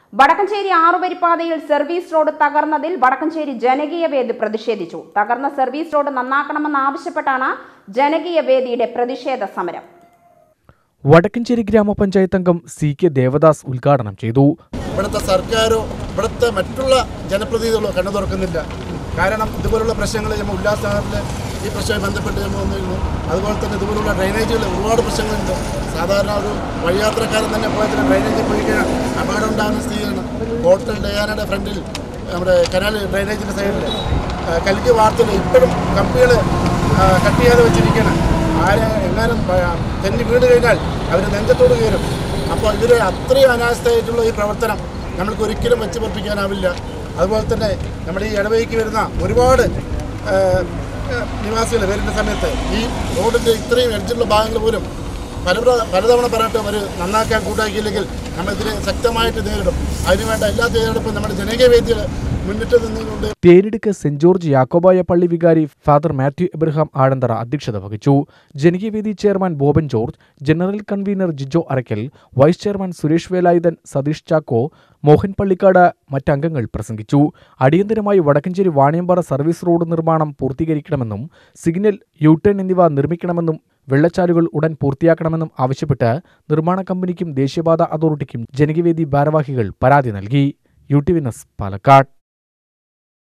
വടക്കഞ്ചേരി ആറുവരിപ്പാതയിൽ service road തകർന്നതിൽ വടക്കഞ്ചേരി ജനകീയ വേദി പ്രതിഷേധിച്ചു തകർന്ന സർവീസ് റോഡ് നന്നാക്കണമെന്നാവശ്യപ്പെട്ടാണ് ജനകീയ വേദിയുടെ പ്രതിഷേധ സമരം വടക്കഞ്ചേരി ഗ്രാമപഞ്ചായത്ത് അംഗം സി കെ ദേവദാസ് ഉദ്ഘാടനം ചെയ്തു ഇവിടുത്തെ സർക്കാരോ ഇവിടുത്തെ മറ്റുള്ള ജനപ്രതിനിധികളോ കണ്ണു തുറക്കുന്നില്ല കാരണം ഇതുപോലുള്ള പ്രശ്നങ്ങൾ നമ്മൾ ഉല്ലാസനഗറിൽ ഈ പ്രശ്നവുമായി ബന്ധപ്പെട്ട് നമ്മൾ വന്നിരുന്നു അതുപോലെ തന്നെ ഇതുപോലുള്ള ഡ്രൈനേജുകൾ ഒരുപാട് പ്രശ്നങ്ങളുണ്ട് സാധാരണ ഒരു വഴിയാത്രക്കാരൻ തന്നെ പോയാൽ തന്നെ ഡ്രൈനേജിൽ പോയി കഴിഞ്ഞാൽ അപകടം ഉണ്ടാകുന്ന സ്ഥിതിയാണ് ഹോട്ടൽ ഡയാനയുടെ ഫ്രണ്ടിൽ നമ്മുടെ കനാൽ ഡ്രൈനേജിൻ്റെ സൈഡിൽ കൽക്ക് വാർത്തയിൽ ഇപ്പോഴും കമ്പികൾ കട്ട് ചെയ്യാതെ വെച്ചിരിക്കണം ആരെ എങ്ങാനും പ- തെന്നി വീണ് കഴിഞ്ഞാൽ അവർ നെഞ്ചത്തോട് കയറും അപ്പോൾ ഇതൊരു അത്രയും അനാസ്ഥയായിട്ടുള്ള ഈ പ്രവർത്തനം നമ്മൾക്ക് ഒരിക്കലും വെച്ച് പറപ്പിക്കാനാവില്ല അതുപോലെ തന്നെ നമ്മുടെ ഈ ഇടവഴിക്ക് വരുന്ന ഒരുപാട് നിവാസികൾ വരുന്ന സമയത്ത് ഈ റോഡിൻ്റെ ഇത്രയും എഡ്ജുള്ള ഭാഗങ്ങൾ പോലും പല പ്ര- പലതവണ പറഞ്ഞിട്ട് അവർ നന്നാക്കാൻ കൂട്ടാക്കിയില്ലെങ്കിൽ നമ്മളിതിനെ ശക്തമായിട്ട് നേരിടും അതിനുവേണ്ട എല്ലാ തയ്യാറെടുപ്പും നമ്മുടെ ജനകീയ വേദികൾ മുന്നിട്ട് നിന്നുകൊണ്ട് തേനിടുക്ക് സെന്റ് ജോർജ് യാക്കോബായ പള്ളി വികാരി ഫാദർ മാത്യു എബ്രഹാം ആഴന്തറ അധ്യക്ഷത വഹിച്ചു ജനകീയവേദി chairman Boban George general convener Jijo Arakkal vice chairman Suresh Velayudhan Satheesh Chacko Mohan Pallikkad മറ്റംഗങ്ങൾ പ്രസംഗിച്ചു അടിയന്തരമായി വടക്കഞ്ചേരി വാണിയമ്പാറ സർവീസ് റോഡ് നിർമ്മാണം പൂർത്തീകരിക്കണമെന്നും സിഗ്നൽ യു ടേൺ എന്നിവ നിർമ്മിക്കണമെന്നും വെള്ളച്ചാലുകൾ ഉടൻ പൂർത്തിയാക്കണമെന്നും ആവശ്യപ്പെട്ട് നിർമ്മാണ കമ്പനിക്കും ദേശീയപാത അതോറിറ്റിക്കും ജനകീയവേദി ഭാരവാഹികൾ പരാതി നൽകി U T V news Palakkad